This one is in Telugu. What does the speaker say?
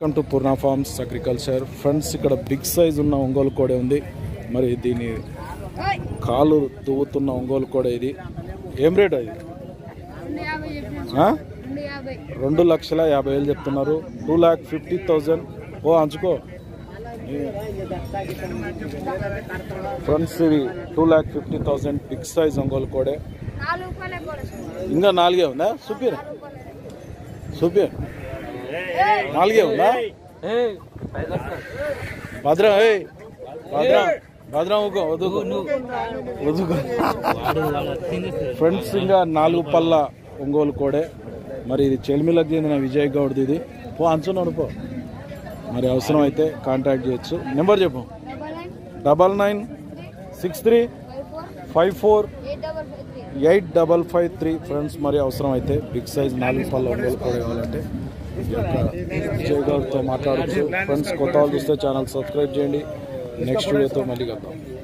Welcome to Purna farms agriculture friends ఇక్కడ బిగ్ సైజ్ ఉన్న ఒంగోలు కోడే ఉంది మరి దీని కాలు దువ్వుతున్న ఒంగోలు కోడే ఇది ఏం రేట్ అది రెండు యాభై చెప్పిన ఆ? రెండు యాభై రెండు లక్షల యాభై వేలు చెప్తున్నారు టూ ల్యాక్ ఫిఫ్టీ థౌజండ్ ఓ అంచుకో ఫ్రెండ్స్ ఇది two lakh fifty thousand big size Ongole కోడే నాలుగు రూపాయలే కూడా ఇంకా నాలుగే ఉందా చూపిరా చూపి నాలుగే ఉందా భద్రం ఏ భద్రం భద్రం ఊకో వదుకో వదుకో ఫ్రెండ్స్ ఇంకా నాలుగు పళ్ళ ఒంగోలు కోడే మరి ఇది చెల్మిలకు చెందిన విజయ్ గౌడ్ది ఇది పో అంచున్నాడు పో మరి అవసరం అయితే కాంటాక్ట్ చేయొచ్చు నెంబర్ చెప్పు double nine double nine six three five four five four eight double eight double five three five three friends మరి అవసరం అయితే బిగ్ సైజ్ నాలుగు పళ్ళ ఒంగోలు కోడే కావాలంటే ఈ యొక్క విజయ్ గౌడ్తో మాట్లాడచ్చు ఫ్రెండ్స్ కొత్త వాళ్ళు చూస్తే ఛానల్ సబ్స్క్రైబ్ చేయండి నెక్స్ట్ వీడియోతో మళ్ళీ కలుద్దాం